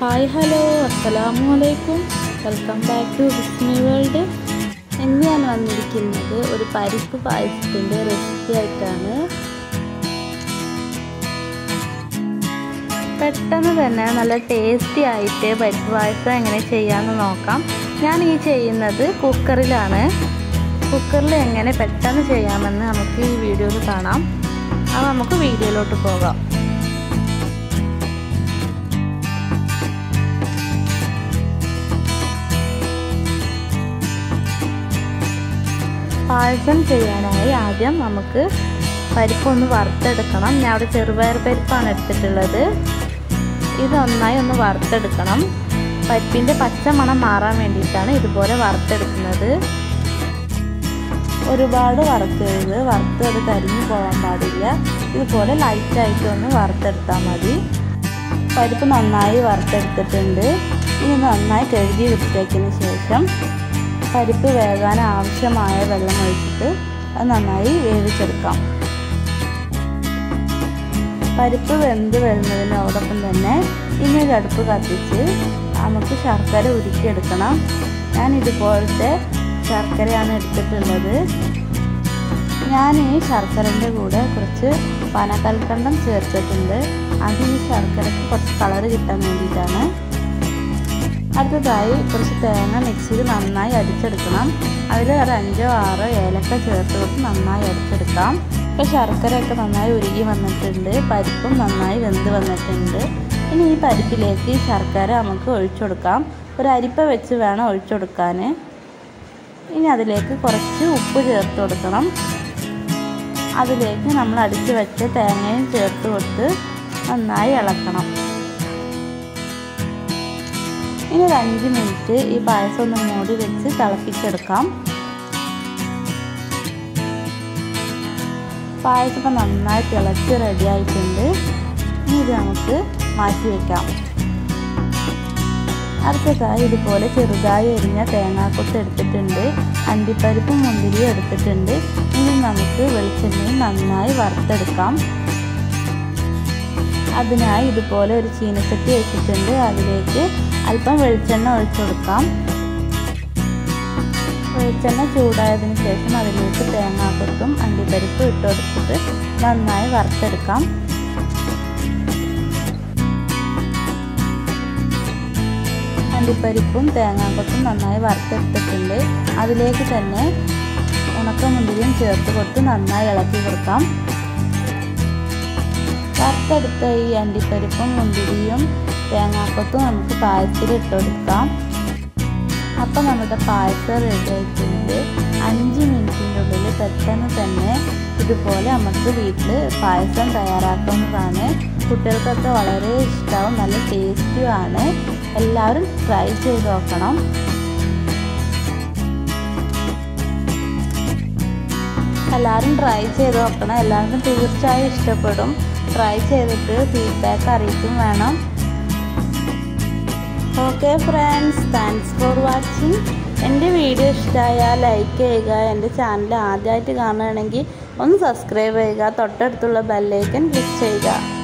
hi hello അസ്സലാമു അലൈക്കും welcome back to Hismi world ഇന്ന് ഞാൻ വന്നിരിക്കുന്നത് ഒരു പരിപ്പ് പായസത്തിൻ്റെ റെസിപ്പി ആയിട്ടാണ് പെട്ടെന്ന് തന്നെ നല്ല ടേസ്റ്റി ആയിട്ട് പരിപ്പ് പായസം എങ്ങനെ ചെയ്യാമെന്ന് നോക്കാം ഞാൻ ഈ ചെയ്യുന്നത് കുക്കറിലാണ് കുക്കറിൽ എങ്ങനെ പെട്ടെന്ന് ചെയ്യാമെന്ന് നമുക്ക് ഈ വീഡിയോയിൽ കാണാം അപ്പോൾ നമുക്ക് വീഡിയോയിലോട്ട് പോകാം പായസം ചെയ്യാനായി ആദ്യം നമുക്ക് പരിപ്പൊന്ന് വറുത്തെടുക്കണം ഞാൻ അവിടെ ചെറുപയർ പരിപ്പാണ് എടുത്തിട്ടുള്ളത് ഇത് നന്നായി ഒന്ന് വറുത്തെടുക്കണം പരിപ്പിൻ്റെ പച്ചമണം മാറാൻ വേണ്ടിയിട്ടാണ് ഇതുപോലെ വറുത്തെടുക്കുന്നത് ഒരുപാട് വറുത്തരുത് വറുത്ത് അത് കരിഞ്ഞു പോകാൻ പാടില്ല ഇതുപോലെ ലൈറ്റായിട്ട് ഒന്ന് വറുത്തെടുത്താൽ മതി പരിപ്പ് നന്നായി വറുത്തെടുത്തിട്ടുണ്ട് ഇനി നന്നായി കഴുകി വൃത്തിയാക്കിയതിന് ശേഷം പരിപ്പ് വേകാൻ ആവശ്യമായ വെള്ളം ഒഴിച്ചിട്ട് അത് നന്നായി വേവിച്ചെടുക്കാം പരിപ്പ് വെന്ത് വരുന്നതിനോടൊപ്പം തന്നെ ഇനി ഒരു അടുപ്പ് കത്തിച്ച് നമുക്ക് ശർക്കര ഉരുക്കിയെടുക്കണം ഞാൻ ഇതുപോലത്തെ ശർക്കരയാണ് എടുത്തിട്ടുള്ളത് ഞാൻ ഈ ശർക്കരൻ്റെ കൂടെ കുറച്ച് പനകൽക്കണ്ടം ചേർത്തിട്ടുണ്ട് അത് ഈ ശർക്കരയ്ക്ക് കുറച്ച് കളറ് കിട്ടാൻ വേണ്ടിയിട്ടാണ് അടുത്തതായി കുറച്ച് തേങ്ങ മിക്സിയിൽ നന്നായി അടിച്ചെടുക്കണം അതിൽ ഒരു അഞ്ചോ ആറോ ഏലക്ക ചേർത്ത് കൊടുത്ത് നന്നായി അടിച്ചെടുക്കാം ഇപ്പോൾ ശർക്കരയൊക്കെ നന്നായി ഉരുകി വന്നിട്ടുണ്ട് പരിപ്പും നന്നായി വെന്ത് വന്നിട്ടുണ്ട് ഇനി ഈ പരിപ്പിലേക്ക് ഈ ശർക്കര നമുക്ക് ഒഴിച്ചു കൊടുക്കാം ഒരു അരിപ്പ വെച്ച് വേണം ഒഴിച്ചു കൊടുക്കാൻ ഇനി അതിലേക്ക് കുറച്ച് ഉപ്പ് ചേർത്ത് കൊടുക്കണം അതിലേക്ക് നമ്മൾ അടിച്ച് വെച്ച തേങ്ങയും ചേർത്ത് കൊടുത്ത് നന്നായി ഇളക്കണം ഇനി ഒരു അഞ്ച് മിനിറ്റ് ഈ പായസം ഒന്ന് മൂടി വെച്ച് തിളപ്പിച്ചെടുക്കാം പായസം ഇപ്പം നന്നായി തിളച്ച് റെഡി ആയിട്ടുണ്ട് ഇനി ഇത് നമുക്ക് മാറ്റി വയ്ക്കാം അടുത്തതായി ഇതുപോലെ ചെറുതായി എരിഞ്ഞ തേങ്ങാക്കൊത്ത് എടുത്തിട്ടുണ്ട് അണ്ടിപ്പരിപ്പും മുന്തിരിയും എടുത്തിട്ടുണ്ട് ഇനി നമുക്ക് വെളിച്ചെണ്ണയും നന്നായി വറുത്തെടുക്കാം അതിനായി ഇതുപോലെ ഒരു ചീനച്ചട്ടി വെച്ചിട്ടുണ്ട് അതിലേക്ക് അല്പം വെളിച്ചെണ്ണ ഒഴിച്ചു കൊടുക്കാം വെളിച്ചെണ്ണ ചൂടായതിനു ശേഷം അതിലേക്ക് തേങ്ങാക്കൊത്തും അണ്ടിപ്പരിപ്പും ഇട്ട് കൊടുത്തിട്ട് നന്നായി വറുത്തെടുക്കാം അണ്ടിപ്പരിപ്പും തേങ്ങാക്കൊത്തും നന്നായി വറുത്തെടുത്തിട്ടുണ്ട് അതിലേക്ക് തന്നെ ഉണക്കമുന്തിരിയും ചേർത്ത് കൊടുത്ത് നന്നായി ഇളക്കി കൊടുക്കാം വറുത്തെടുത്ത ഈ അണ്ടിപ്പരിപ്പും മുന്തിരിയും തേങ്ങാക്കൊത്തും നമുക്ക് പായസത്തിൽ ഇട്ട് കൊടുക്കാം അപ്പം നമ്മുടെ പായസം റെഡി ആയിട്ടുണ്ട് അഞ്ച് മിനിറ്റിൻ്റെ ഉള്ളിൽ പെട്ടെന്ന് തന്നെ ഇതുപോലെ നമുക്ക് വീട്ടിൽ പായസം തയ്യാറാക്കുന്നതാണ് കുട്ടികൾക്കൊക്കെ വളരെ ഇഷ്ടമാവും നല്ല ടേസ്റ്റുമാണ് എല്ലാവരും ട്രൈ ചെയ്ത് നോക്കണം എല്ലാവരും ട്രൈ ചെയ്ത് നോക്കണം എല്ലാവർക്കും തീർച്ചയായും ഇഷ്ടപ്പെടും ട്രൈ ചെയ്തിട്ട് ഫീഡ്ബാക്ക് അറിയിക്കും വേണം okay friends thanks for watching എൻ്റെ വീഡിയോ ഇഷ്ടമായാൽ ലൈക്ക് ചെയ്യുക എൻ്റെ ചാനൽ ആദ്യമായിട്ട് കാണുകയാണെങ്കിൽ ഒന്ന് സബ്സ്ക്രൈബ് ചെയ്യുക തൊട്ടടുത്തുള്ള ബെല്ലൈക്കൻ ക്ലിക്ക് ചെയ്യുക